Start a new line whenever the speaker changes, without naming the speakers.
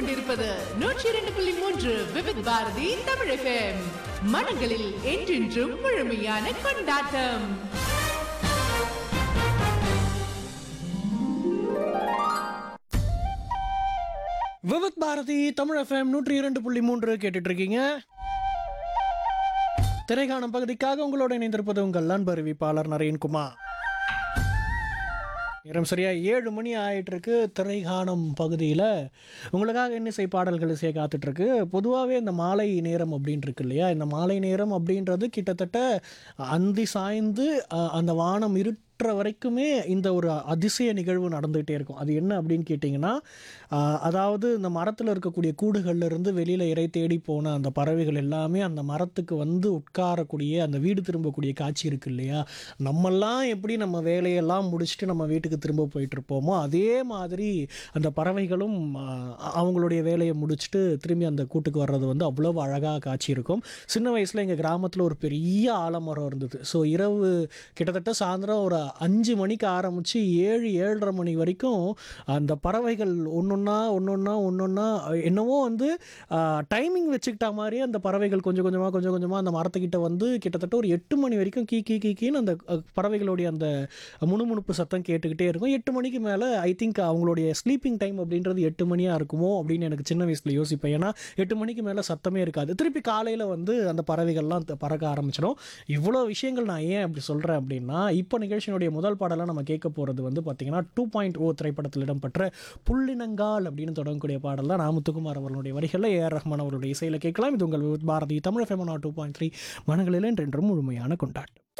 கொண்டிருப்பது நூற்றி இரண்டு புள்ளி மூன்று விவித் பாரதி தமிழ் FM. மனங்களில் என்றென்றும் முழுமையான கொண்டாட்டம்
விவித் பாரதி தமிழ் எஃப்எம் நூற்றி இரண்டு புள்ளி மூன்று கேட்டுட்டு இருக்கீங்க திரைக்காணும் பகுதிக்காக உங்களோட இணைந்திருப்பது உங்கள் நண்பர் அறிவிப்பாளர் நரேன்குமார் நேரம் சரியா ஏழு மணி ஆயிட்டு இருக்கு திரைகாணும் பகுதியில் உங்களுக்காக இன்னிசை பாடல்கள் இசைய காத்துட்டு இருக்கு பொதுவாகவே இந்த மாலை நேரம் அப்படின்னு இருக்கு இல்லையா இந்த மாலை நேரம் அப்படின்றது கிட்டத்தட்ட அந்தி சாய்ந்து அஹ், அந்த வானம் இருட்டுற வரைக்குமே இந்த ஒரு அதிசய நிகழ்வு நடந்துகிட்டே இருக்கும் அது என்ன அப்படின்னு கேட்டிங்கன்னா ஆஹ், அதாவது இந்த மரத்தில் இருக்கக்கூடிய கூடுகள்ல இருந்து வெளியில் இறை தேடி போன அந்த பறவைகள் எல்லாமே அந்த மரத்துக்கு வந்து உட்காரக்கூடிய அந்த வீடு திரும்பக்கூடிய காட்சி இருக்கு இல்லையா நம்மெல்லாம் எப்படி நம்ம வேலையெல்லாம் முடிச்சுட்டு நம்ம வீட்டுக்கு திரும்ப போயிட்டு இருப்போமோ அதே மாதிரி அந்த பறவைகளும் ஆஹ், அவங்களுடைய வேலையை முடிச்சுட்டு திரும்பி அந்த கூட்டுக்கு வர்றது வந்து அவ்வளவு அழகாக காட்சி இருக்கும் சின்ன வயசில் எங்கள் கிராமத்தில் ஒரு பெரிய ஆலமரம் இருந்தது ஸோ இரவு கிட்டத்தட்ட சாயந்தரம் ஒரு அஞ்சு மணிக்கு ஆரம்பித்து ஏழு ஏழரை மணி வரைக்கும் அந்த பறவைகள் ஒன்றொன்னா ஒன்றொன்னா ஒன்றொன்னா என்னவோ வந்து டைமிங் வச்சுக்கிட்ட மாதிரி அந்த பறவைகள் கொஞ்சம் கொஞ்சமாக கொஞ்சம் கொஞ்சமாக அந்த மரத்துக்கிட்ட வந்து கிட்டத்தட்ட ஒரு எட்டு மணி வரைக்கும் கீ கீ கீ கீன்னு அந்த அஹ், பறவைகளுடைய அந்த முணுமுணுப்பு சத்தம் கேட்டுக்கிட்டே இருக்கும் எட்டு மணிக்கு மேலே ஐ திங்க் அவங்களுடைய ஸ்லீப்பிங் டைம் அப்படின்றது எட்டு மணியாக இருக்குமோ அப்படின்னு எனக்கு சின்ன வயசில் யோசிப்பேன் ஏன்னா எட்டு மணிக்கு மேலே சத்தமே இருக்காது திருப்பி காலையில் வந்து அந்த பறவைகள்லாம் த- பறக்க ஆரம்பிச்சிடும் இவ்வளோ விஷயங்கள் நான் ஏன் அப்படி சொல்கிறேன் அப்படின்னா இப்போ நிகழ்ச்சியினுடைய முதல் பாடலாம் நம்ம கேட்க போகிறது வந்து பார்த்திங்கன்னா டூ பாயிண்ட் ஓ திரைப்படத்தில் இடம்பெற்ற புள்ளினங்கால் அப்படின்னு தொடங்கக்கூடிய பாடல் தான் ராமுத்துக்குமார் அவர்களுடைய வரிகளில் ஏஆர் ரஹ்மான் அவர்களுடைய இசையில் கேட்கலாம் இது உங்கள் பாரதி தமிழ் ஃபெமனா டூ பாயிண்ட் த்ரீ மனங்களில் என்றென்றும் முழுமையான கொண்டாட்டம்